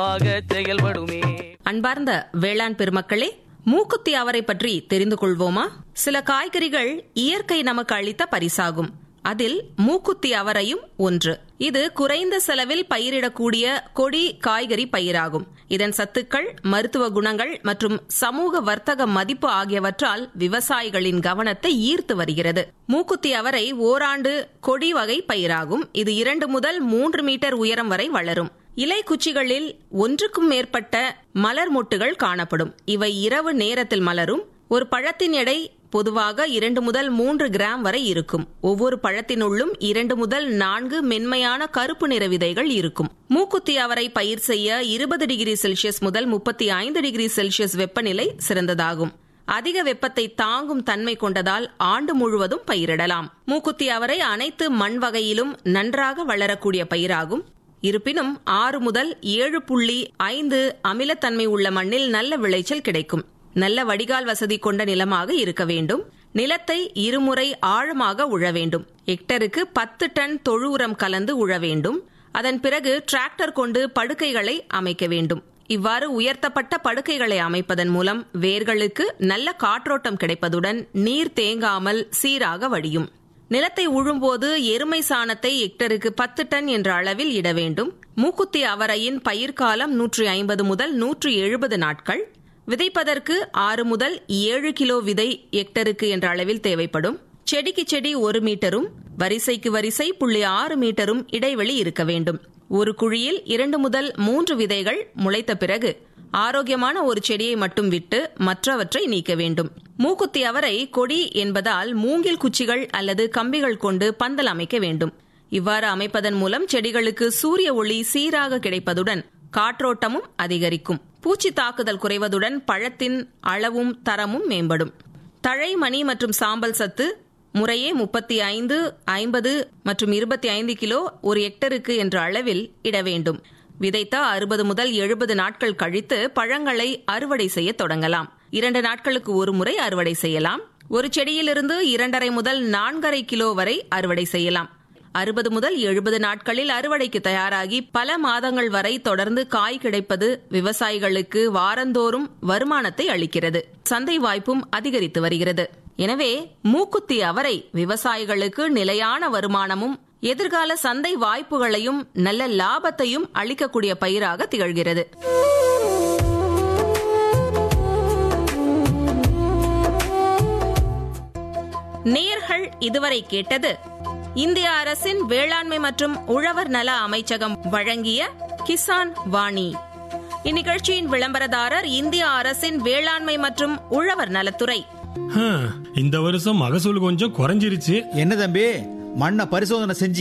செயல்படுமே அன்பார்ந்த வேளாண் பெருமக்களே மூக்குத்தி அவரை பற்றி தெரிந்து கொள்வோமா சில காய்கறிகள் இயற்கை நமக்கு அளித்த பரிசாகும் அதில் மூக்குத்தி அவரையும் ஒன்று இது குறைந்த செலவில் பயிரிடக்கூடிய கொடி காய்கறி பயிராகும் இதன் சத்துக்கள் மருத்துவ குணங்கள் மற்றும் சமூக வர்த்தக மதிப்பு ஆகியவற்றால் விவசாயிகளின் கவனத்தை ஈர்த்து வருகிறது மூக்குத்தி அவரை ஓராண்டு கொடி வகை பயிராகும் இது இரண்டு முதல் மூன்று மீட்டர் உயரம் வரை வளரும் இலை குச்சிகளில் ஒன்றுக்கும் மேற்பட்ட மலர் மொட்டுகள் காணப்படும் இவை இரவு நேரத்தில் மலரும் ஒரு பழத்தின் எடை பொதுவாக இரண்டு முதல் மூன்று கிராம் வரை இருக்கும் ஒவ்வொரு பழத்தினுள்ளும் இரண்டு முதல் நான்கு மென்மையான கருப்பு நிற விதைகள் இருக்கும் மூக்குத்தி அவரை பயிர் செய்ய இருபது டிகிரி செல்சியஸ் முதல் முப்பத்தி ஐந்து டிகிரி செல்சியஸ் வெப்பநிலை சிறந்ததாகும் அதிக வெப்பத்தை தாங்கும் தன்மை கொண்டதால் ஆண்டு முழுவதும் பயிரிடலாம் மூக்குத்தி அவரை அனைத்து மண் வகையிலும் நன்றாக வளரக்கூடிய பயிராகும் இருப்பினும் ஆறு முதல் ஏழு புள்ளி ஐந்து அமிலத்தன்மை உள்ள மண்ணில் நல்ல விளைச்சல் கிடைக்கும் நல்ல வடிகால் வசதி கொண்ட நிலமாக இருக்க வேண்டும் நிலத்தை இருமுறை ஆழமாக உழ வேண்டும் ஹெக்டருக்கு பத்து டன் தொழு உரம் கலந்து உழ வேண்டும் அதன் பிறகு டிராக்டர் கொண்டு படுக்கைகளை அமைக்க வேண்டும் இவ்வாறு உயர்த்தப்பட்ட படுக்கைகளை அமைப்பதன் மூலம் வேர்களுக்கு நல்ல காற்றோட்டம் கிடைப்பதுடன் நீர் தேங்காமல் சீராக வடியும் நிலத்தை உழும்போது எருமை சாணத்தை ஹெக்டருக்கு பத்து டன் என்ற அளவில் இட வேண்டும் மூக்குத்தி அவரையின் பயிர்காலம் நூற்றி ஐம்பது முதல் நூற்றி எழுபது நாட்கள் விதைப்பதற்கு ஆறு முதல் ஏழு கிலோ விதை ஹெக்டருக்கு என்ற அளவில் தேவைப்படும் செடிக்கு செடி ஒரு மீட்டரும் வரிசைக்கு வரிசை புள்ளி ஆறு மீட்டரும் இடைவெளி இருக்க வேண்டும் ஒரு குழியில் இரண்டு முதல் மூன்று விதைகள் முளைத்த பிறகு ஆரோக்கியமான ஒரு செடியை மட்டும் விட்டு மற்றவற்றை நீக்க வேண்டும் மூக்குத்தி அவரை கொடி என்பதால் மூங்கில் குச்சிகள் அல்லது கம்பிகள் கொண்டு பந்தல் அமைக்க வேண்டும் இவ்வாறு அமைப்பதன் மூலம் செடிகளுக்கு சூரிய ஒளி சீராக கிடைப்பதுடன் காற்றோட்டமும் அதிகரிக்கும் பூச்சி தாக்குதல் குறைவதுடன் பழத்தின் அளவும் தரமும் மேம்படும் தழை மணி மற்றும் சாம்பல் சத்து முறையே முப்பத்தி ஐந்து ஐம்பது மற்றும் இருபத்தி ஐந்து கிலோ ஒரு ஹெக்டருக்கு என்ற அளவில் இட வேண்டும் விதைத்த அறுபது முதல் எழுபது நாட்கள் கழித்து பழங்களை அறுவடை செய்ய தொடங்கலாம் இரண்டு நாட்களுக்கு ஒரு முறை அறுவடை செய்யலாம் ஒரு செடியிலிருந்து இரண்டரை முதல் நான்கரை கிலோ வரை அறுவடை செய்யலாம் அறுபது முதல் எழுபது நாட்களில் அறுவடைக்கு தயாராகி பல மாதங்கள் வரை தொடர்ந்து காய் கிடைப்பது விவசாயிகளுக்கு வாரந்தோறும் வருமானத்தை அளிக்கிறது சந்தை வாய்ப்பும் அதிகரித்து வருகிறது எனவே மூக்குத்தி அவரை விவசாயிகளுக்கு நிலையான வருமானமும் எதிர்கால சந்தை வாய்ப்புகளையும் நல்ல லாபத்தையும் அளிக்கக்கூடிய பயிராக திகழ்கிறது நேர்கள் இதுவரை கேட்டது இந்திய அரசின் வேளாண்மை மற்றும் உழவர் நல அமைச்சகம் வழங்கிய கிசான் வாணி இந்நிகழ்ச்சியின் விளம்பரதாரர் இந்திய அரசின் வேளாண்மை மற்றும் உழவர் நலத்துறை ஹம், இந்த வருஷம் மகசூல் கொஞ்சம் குறைஞ்சிருச்சு என்ன தம்பி மண்ணை பரிசோதனை செஞ்சு